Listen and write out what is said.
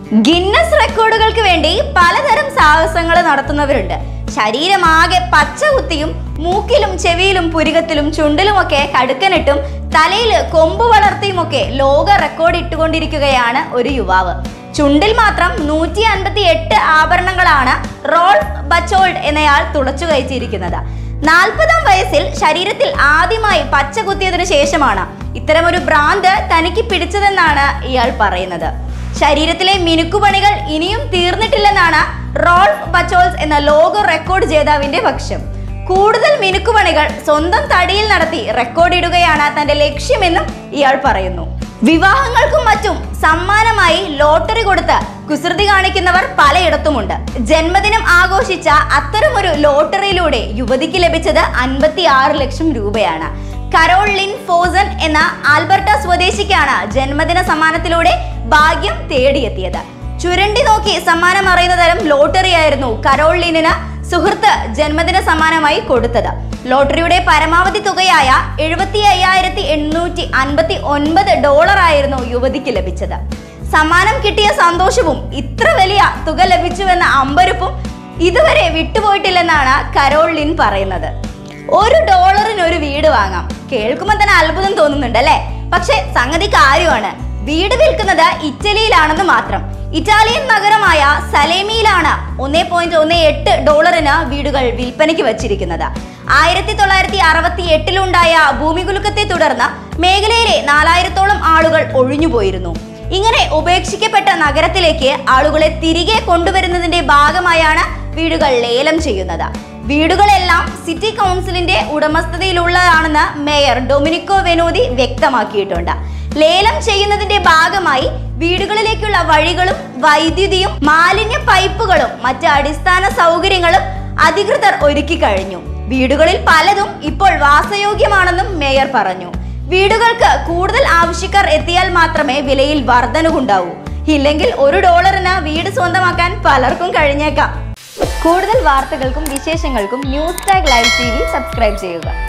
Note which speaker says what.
Speaker 1: Guinness റെക്കോർഡുകൾക്ക് വേണ്ടി പലതരം സാഹസങ്ങൾ നടത്തുന്നവരുണ്ട് ശരീരമാകെ പച്ച കുത്തിയും മൂക്കിലും ചെവിയിലും പുരികത്തിലും ചുണ്ടിലുമൊക്കെ കടുക്കനിട്ടും തലയിൽ കൊമ്പ് വളർത്തിയുമൊക്കെ ലോക റെക്കോർഡ് ഇട്ടുകൊണ്ടിരിക്കുകയാണ് ഒരു യുവാവ് ചുണ്ടിൽ മാത്രം നൂറ്റി അൻപത്തി എട്ട് ആഭരണങ്ങളാണ് റോൾഫ് ബച്ചോൾഡ് എന്നയാൾ തുളച്ചു കയറ്റിയിരിക്കുന്നത് നാൽപ്പതാം വയസ്സിൽ ശരീരത്തിൽ ആദ്യമായി പച്ച കുത്തിയതിനു ശേഷമാണ് ഇത്തരമൊരു ഭ്രാന്ത് തനിക്ക് പിടിച്ചതെന്നാണ് ഇയാൾ പറയുന്നത് ശരീരത്തിലെ മിനുക്കുപണികൾ ഇനിയും തീർന്നിട്ടില്ലെന്നാണ് റോൾഫ് ബച്ചോൾസ് എന്ന ലോക റെക്കോർഡ് ജേതാവിന്റെ പക്ഷം കൂടുതൽ മിനുക്കുപണികൾ സ്വന്തം തടിയിൽ നടത്തി റെക്കോർഡ് ഇടുകയാണ് തന്റെ ലക്ഷ്യമെന്നും ഇയാൾ പറയുന്നു വിവാഹങ്ങൾക്കും മറ്റും സമ്മാനമായി ലോട്ടറി കൊടുത്ത് കുസൃതി കാണിക്കുന്നവർ പലയിടത്തുമുണ്ട് ജന്മദിനം ആഘോഷിച്ച അത്തരമൊരു ലോട്ടറിയിലൂടെ യുവതിക്ക് ലഭിച്ചത് അൻപത്തി ആറ് ലക്ഷം രൂപയാണ് കരോൾ ലിൻ ഫോസൻ എന്ന ആൽബർട്ട സ്വദേശിക്കാണ് ജന്മദിന സമ്മാനത്തിലൂടെ ഭാഗ്യം തേടിയെത്തിയത് ചുരണ്ടി നോക്കി സമ്മാനം അറിയുന്ന തരം ലോട്ടറി ആയിരുന്നു കരോൾ ലിനിന് സുഹൃത്ത് ജന്മദിന സമ്മാനമായി കൊടുത്തത് ലോട്ടറിയുടെ പരമാവധി തുകയായ എഴുപത്തി അയ്യായിരത്തി എണ്ണൂറ്റി അൻപത്തി ഒൻപത് ഡോളർ ആയിരുന്നു യുവതിക്ക് ലഭിച്ചത് സമ്മാനം കിട്ടിയ സന്തോഷവും ഇത്ര വലിയ തുക ലഭിച്ചുവെന്ന അമ്പരപ്പും ഇതുവരെ വിട്ടുപോയിട്ടില്ലെന്നാണ് കരോൾ ലിൻ പറയുന്നത് ഒരു ഡോളറിന് ഒരു വീട് വാങ്ങാം കേൾക്കുമ്പോൾ തന്നെ അത്ഭുതം തോന്നുന്നുണ്ട് അല്ലേ പക്ഷെ സംഗതി കാര്യമാണ് വീട് വിൽക്കുന്നത് ഇറ്റലിയിലാണെന്ന് മാത്രം ഇറ്റാലിയൻ നഗരമായ സലേമിയിലാണ് ഒന്നേ പോയിന്റ് ഒന്ന് എട്ട് ഡോളറിന് വീടുകൾ വിൽപ്പനയ്ക്ക് വച്ചിരിക്കുന്നത് ആയിരത്തി തൊള്ളായിരത്തി അറുപത്തി എട്ടിലുണ്ടായ ഭൂമികുലുക്കത്തെ തുടർന്ന് മേഖലയിലെ നാലായിരത്തോളം ആളുകൾ ഒഴിഞ്ഞുപോയിരുന്നു ഇങ്ങനെ ഉപേക്ഷിക്കപ്പെട്ട നഗരത്തിലേക്ക് ആളുകളെ തിരികെ കൊണ്ടുവരുന്നതിന്റെ ഭാഗമായാണ് വീടുകൾ ലേലം ചെയ്യുന്നത് വീടുകളെല്ലാം സിറ്റി കൗൺസിലിന്റെ ഉടമസ്ഥതയിലുള്ളതാണെന്ന് മേയർ ഡൊമിനിക്കോ വെനോദി വ്യക്തമാക്കിയിട്ടുണ്ട് ലേലം ചെയ്യുന്നതിന്റെ ഭാഗമായി വീടുകളിലേക്കുള്ള വഴികളും വൈദ്യുതിയും മാലിന്യ പൈപ്പുകളും മറ്റ് അടിസ്ഥാന സൗകര്യങ്ങളും അധികൃതർ ഒരുക്കി കഴിഞ്ഞു വീടുകളിൽ പലതും ഇപ്പോൾ വാസയോഗ്യമാണെന്നും മേയർ പറഞ്ഞു വീടുകൾക്ക് കൂടുതൽ ആവശ്യക്കാർ എത്തിയാൽ മാത്രമേ വിലയിൽ വർധനവുണ്ടാവൂ ഇല്ലെങ്കിൽ ഒരു ഡോളറിന് വീട് സ്വന്തമാക്കാൻ പലർക്കും കഴിഞ്ഞേക്കാം കൂടുതൽ വാർത്തകൾക്കും വിശേഷങ്ങൾക്കും news tag live T V subscribe ചെയ്യുക